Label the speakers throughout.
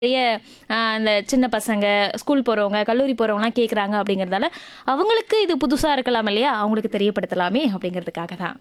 Speaker 1: நிறைய அ அந்த சின்ன பசங்க, ஸ்கூல் போறவங்க, கல்லூரி போறவங்கலாம் கேட்குறாங்க அப்படிங்கிறதால, அவங்களுக்கு இது புதுசா இருக்கலாம் இல்லையா? அவங்களுக்கு தெரியப்படுத்தலாமே அப்படிங்கிறதுக்காக தான்.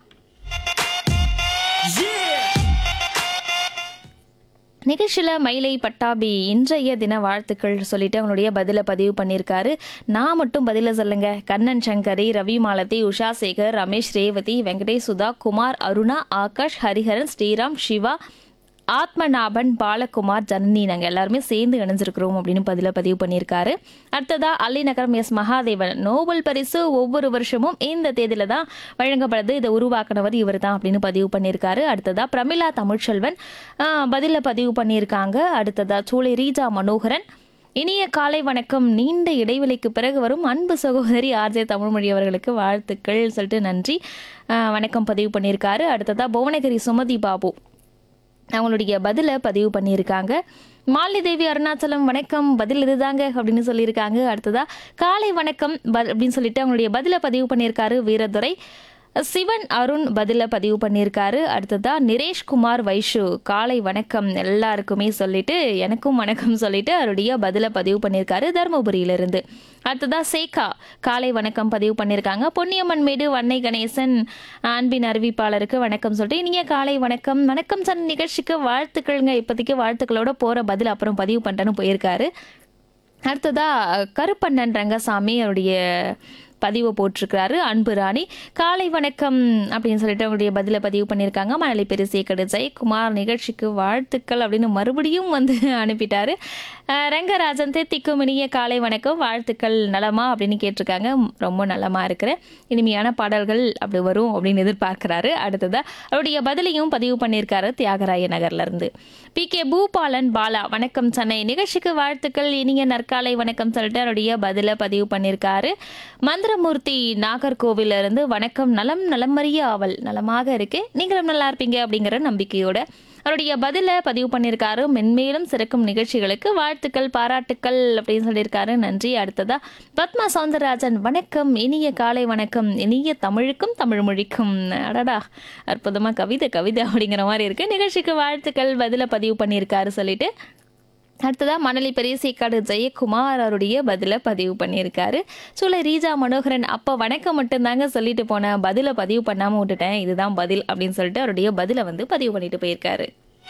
Speaker 1: நிகழ்ச்சியில மயிலை பட்டாபி இன்றைய தின வாழ்த்துக்கள் சொல்லிட்டு அவங்களுடைய பதில பதிவு பண்ணியிருக்காரு. நான் மட்டும் பதில சொல்லுங்க. கண்ணன் சங்கரி, ரவி மாலதி, உஷா சேகர், ரமேஷ் ரேவதி, வெங்கடேஷ் சுதா, குமார், அருணா, ஆகாஷ், ஹரிஹரன், ஸ்ரீராம், சிவா, ஆத்மநாபன், பாலகுமார், ஜனனி நாங்க எல்லாருமே சேர்ந்து இணைஞ்சிருக்கிறோம் அப்படின்னு பதில பதிவு பண்ணியிருக்காரு. அடுத்ததா அல்லிநகரம் எஸ் மகாதேவன் நோபல் பரிசு ஒவ்வொரு வருஷமும் இந்த தேதியில தான் வழங்கப்படுது. இதை உருவாக்குனவர் இவர் தான் அப்படின்னு பதிவு பண்ணியிருக்காரு. அடுத்ததா பிரமிளா தமிழ்ச்செல்வன் ஆ, பதில பதிவு பண்ணியிருக்காங்க. அடுத்ததா சூளை ரீஜா மனோகரன் இனிய காலை வணக்கம் நீண்ட இடைவெளிக்கு பிறகு வரும் அன்பு சகோதரி ஆர்ஜே தமிழ்மொழி அவர்களுக்கு வாழ்த்துக்கள் சொல்லிட்டு நன்றி ஆ, வணக்கம் பதிவு பண்ணியிருக்காரு அடுத்ததா புவனகிரி சுமதி பாபு அவங்களுடைய பதிலை பதிவு பண்ணியிருக்காங்க மாலினி தேவி அருணாச்சலம் வணக்கம் பதில் இதுதாங்க அப்படின்னு சொல்லியிருக்காங்க அடுத்ததா காலை வணக்கம் ப- அப்படின்னு சொல்லிட்டு அவங்களுடைய பதிலை பதிவு பண்ணியிருக்காரு வீரதுரை சிவன் அருண் பதில பதிவு பண்ணியிருக்காரு அடுத்ததா நிரேஷ்குமார் வைஷு காலை வணக்கம் எல்லாருக்குமே சொல்லிட்டு எனக்கும் வணக்கம் சொல்லிட்டு அவருடைய பதில பதிவு பண்ணியிருக்காரு தருமபுரியிலிருந்து அடுத்ததா சேகா காலை வணக்கம் பதிவு பண்ணியிருக்காங்க பொன்னியம்மன் மேடு வன்னை கணேசன் அன்பின் அறிவிப்பாளருக்கு வணக்கம் சொல்லிட்டு இனிய காலை வணக்கம் வணக்கம் சன் நிகழ்ச்சிக்கு வாழ்த்துக்கள்ங்க இப்போதைக்கு வாழ்த்துக்களோட போற பதில் அப்புறம் பதிவு பண்ணிட்டேன்னு போயிருக்காரு அடுத்ததா கருப்பண்ணன் ரங்கசாமி அவருடைய பதிவை போட்டிருக்கிறாரு அன்பு ராணி காலை வணக்கம் அப்படின்னு சொல்லிட்டு அவருடைய பதிலை பதிவு பண்ணியிருக்காங்க மணலி பெருசேக்கடு ஜெயக்குமார் நிகழ்ச்சிக்கு வாழ்த்துக்கள் அப்படின்னு மறுபடியும் வந்து அனுப்பிட்டாரு அஹ் ரங்கராஜன் தித்திக்கும் இனிய காலை வணக்கம் வாழ்த்துக்கள் நலமா அப்படின்னு கேட்டிருக்காங்க ரொம்ப நலமா இருக்கிறேன் இனிமையான பாடல்கள் அப்படி வரும் அப்படின்னு எதிர்பார்க்கிறாரு அடுத்ததா அவருடைய பதிலையும் பதிவு பண்ணியிருக்காரு தியாகராய நகர்ல இருந்து பி கே பூபாலன் பாலா வணக்கம் சென்னை நிகழ்ச்சிக்கு வாழ்த்துக்கள் இனிய நற்காலை வணக்கம் சொல்லிட்டு அவருடைய பதில பதிவு பண்ணியிருக்காரு மந்திரமூர்த்தி நாகர்கோவில்ல இருந்து வணக்கம் நலம் நலமறிய ஆவல் நலமாக இருக்கு நீங்களும் நல்லா இருப்பீங்க அப்படிங்கிற நம்பிக்கையோட அவருடைய பதில பதிவு பண்ணியிருக்காரு மென்மேலும் சிறக்கும் நிகழ்ச்சிகளுக்கு வாழ்த்துக்கள் பாராட்டுக்கள் அப்படின்னு சொல்லியிருக்காரு நன்றி அடுத்ததா பத்மா சவுந்தரராஜன் வணக்கம் இனிய காலை வணக்கம் இனிய தமிழுக்கும் தமிழ் மொழிக்கும் அடடா அற்புதமா கவிதை கவிதை அப்படிங்கிற மாதிரி இருக்கு நிகழ்ச்சிக்கு வாழ்த்துக்கள் பதில பதிவு பண்ணியிருக்காரு சொல்லிட்டு அடுத்ததா மணலி பெரியசேக்காடு ஜெயக்குமார் அவருடைய பதில பதிவு பண்ணியிருக்காரு சூளை ரீஜா மனோகரன் அப்போ வணக்கம் மட்டும்தாங்க சொல்லிட்டு போனேன் பதில பதிவு பண்ணாம விட்டுட்டேன் இதுதான் பதில் அப்படின்னு சொல்லிட்டு அவருடைய பதில வந்து பதிவு பண்ணிட்டு போயிருக்காரு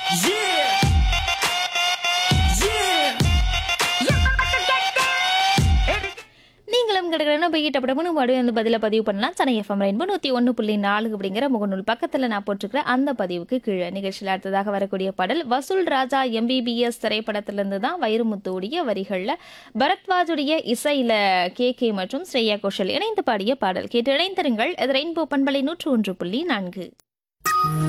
Speaker 1: நீங்களும் கிடக்கிறன போய்கிட்ட அப்படியே மறுபடியும் வந்து பதில பதிவு பண்ணலாம் சென்னை எஃப்எம் ரெயின்போ நூற்றி ஒன்று புள்ளி நாலு அப்படிங்கிற முகநூல் பக்கத்தில் நான் போட்டிருக்கிற அந்த பதிவுக்கு கீழே நிகழ்ச்சியில் அடுத்ததாக வரக்கூடிய பாடல் வசூல் ராஜா எம்பிபிஎஸ் திரைப்படத்திலிருந்து தான் வைரமுத்துடைய வரிகளில் பரத்வாஜுடைய இசையில் கே கே மற்றும் ஸ்ரேயா கோஷல் இணைந்து பாடிய பாடல் கேட்டு இணைந்திருங்கள் இது ரெயின்போ பண்பலை நூற்று ஒன்று புள்ளி நான்கு